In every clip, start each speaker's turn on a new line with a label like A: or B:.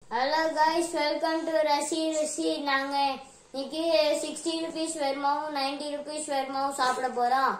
A: Hello guys welcome to ரசி ருசி நாங்க இன்னைக்கு சிக்ஸ்டி ருபீஸ் வெறுமாவும் நைன்டி ருபீஸ் வெறுமாவும் சாப்பிட போறோம்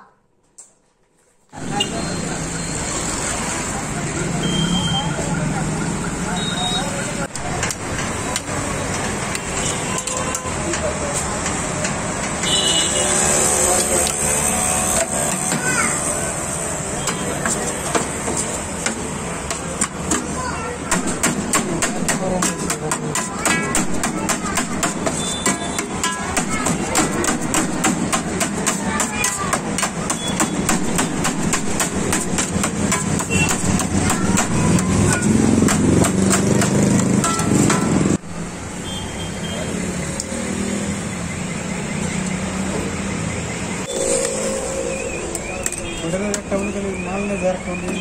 B: ಟೌನ್ಗಳಿಗೆ ಮಾಲ್ನ ಜಾರ್ಕೊಂಡು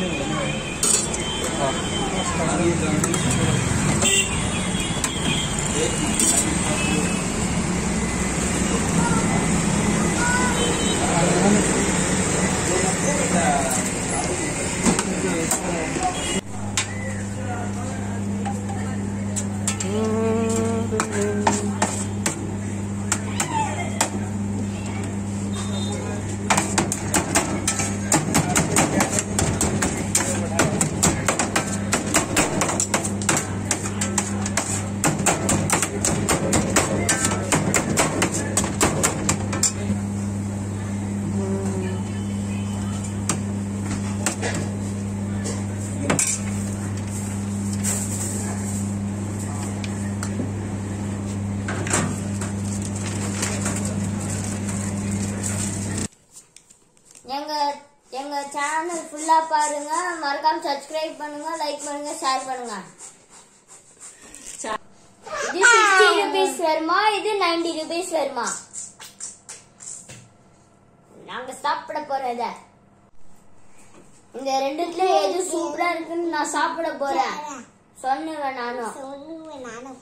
A: எங்க எங்க சேனல் ஃபுல்லா பாருங்க மறக்காம சப்ஸ்கிரைப் பண்ணுங்க லைக் பண்ணுங்க ஷேர் பண்ணுங்க இது சிக்ஸ்டி ருபீஸ் வருமா இது நைன்டி ருபீஸ் வருமா நாங்க சாப்பிட போறத இந்த ரெண்டுத்துல எது சூப்பரா இருக்குன்னு நான் சாப்பிட போறேன் சொன்னுவேன் நானும்
C: சொல்லுவேன் நானும்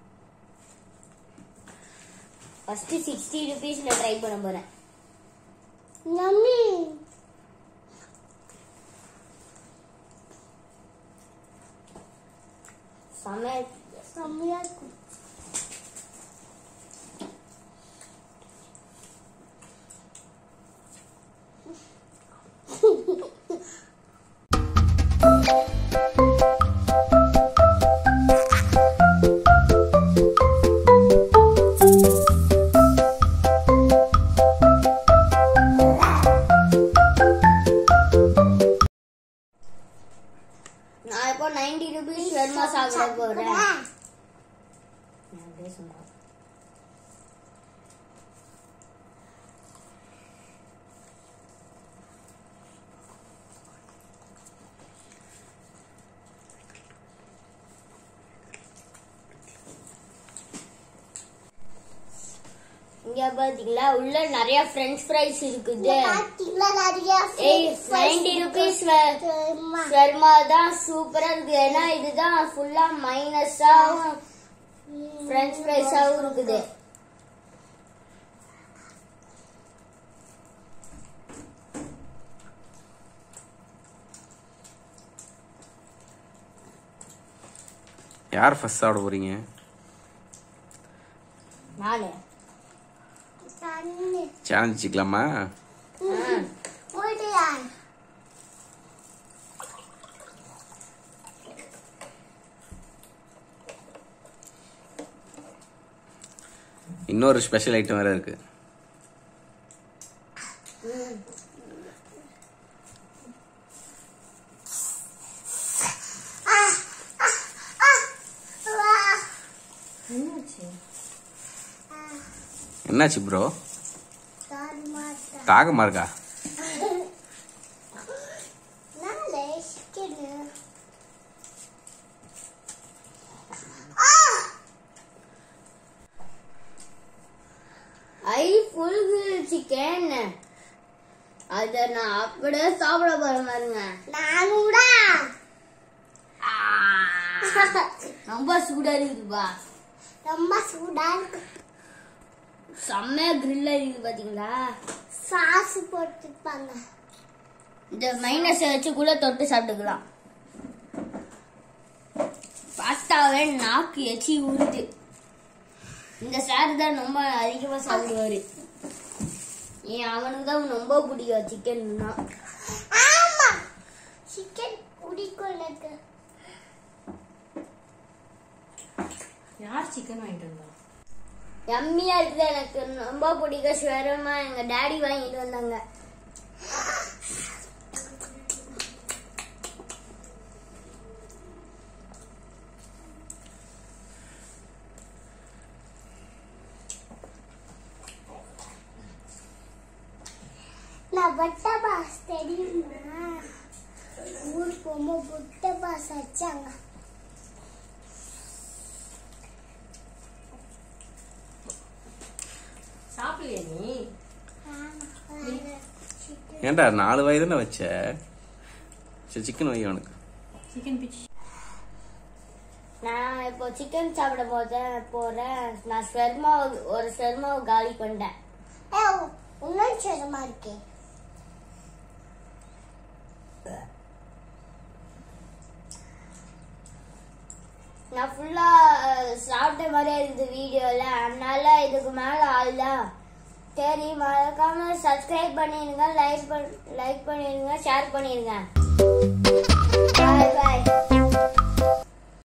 A: ஃபர்ஸ்ட் சிக்ஸ்டி ருபீஸ்ல ட்ரை பண்ண போறேன்
C: மம்மி
A: சமையல்
C: செம்மையா இருக்கும்
A: நான் இப்போ நைன்டி ருபீஸ் வருமா சாப்பிட போறேன் நான் அப்படியே சொல்றேன். இங்க பாத்தீங்களா உள்ள நிறைய ஃப்ரெஞ்ச் ஃப்ரைஸ் இருக்குது
C: பாத்தீங்களா நிறைய
A: ஏய் நைன்டி ருபீஸ்
C: தெரியுமா?
A: சர்மா தான் சூப்பரா இருக்கு ஏன்னா இதுதான் ஃபுல்லா மைனஸாவும் ஃப்ரெஞ்ச் ஃப்ரைஸாவும் இருக்குது
D: யார் ஃபர்ஸ்ட் சாப்பிட போறீங்க
A: நானு
C: தண்ணி
D: சேலஞ்ச் வச்சுக்கலாமா
C: போயிட்டியா
D: இன்னொரு ஸ்பெஷல் ஐட்டம் வேற இருக்கு என்னாச்சு ப்ரோ
C: தரமாட்டா
D: தாகமா இருக்கா
C: நாளை சிக்கனு
A: ஐ ஃபுல் சிக்கன் அத நான் அப்படியே சாப்பிட போறேன் பாருங்க
C: நானூடா
A: ரொம்ப சூடா இருக்குதுப்பா
C: ரொம்ப சூடா இருக்கு
A: செம்மையா கிரில் இருக்குது பாத்தீங்களா
C: சாஸ் போட்டுப்பாங்க
A: இந்த மைனஸ் வச்சு கூட தொட்டு சாப்பிட்டுக்கலாம் பாஸ்தாவே நாக்கு எச்சி ஊறுது இந்த சார் தான் ரொம்ப அதிகமா சாப்பிடுவாரு ஏன் அவனுக்கு தான் ரொம்ப பிடிக்கும் சிக்கன்னா
C: ஆமா சிக்கன் பிடிக்கும் எனக்கு
E: யார் சிக்கன் வாங்கிட்டு வந்தா
A: எம்மியா இருக்குது எனக்கு ரொம்ப பிடிக்கும் ஷவர்மா எங்க டாடி வாங்கிட்டு வந்தாங்க
C: நான் பட்ட பாஸ் தெரியுமா ஊருக்கு போகும்போது புட்ட பாஸ் வச்சாங்க
E: சாப்பிடலையா நீ
D: ஏன்டா நாலு வாய் தானே வச்ச சரி சிக்கன் வை அவனுக்கு
E: சிக்கன் பிச்
A: நான் இப்போ சிக்கன் சாப்பிட போதேன் போறேன் நான் ஷவர்மா ஒரு ஷவர்மாவை காலி பண்ணிட்டேன்
C: ஏ இன்னும் சிரமமா இருக்கே
A: நான் ஃபுல்லா சாப்பிட்ட மாதிரியே இருக்குது வீடியோல அதனால இதுக்கு மேல ஆள் தான் சரி மறக்காம சப்ஸ்கிரைப் பண்ணிருங்க லைக் லைக் பண்ணிருங்க ஷேர் பண்ணிருங்க பாய் பாய்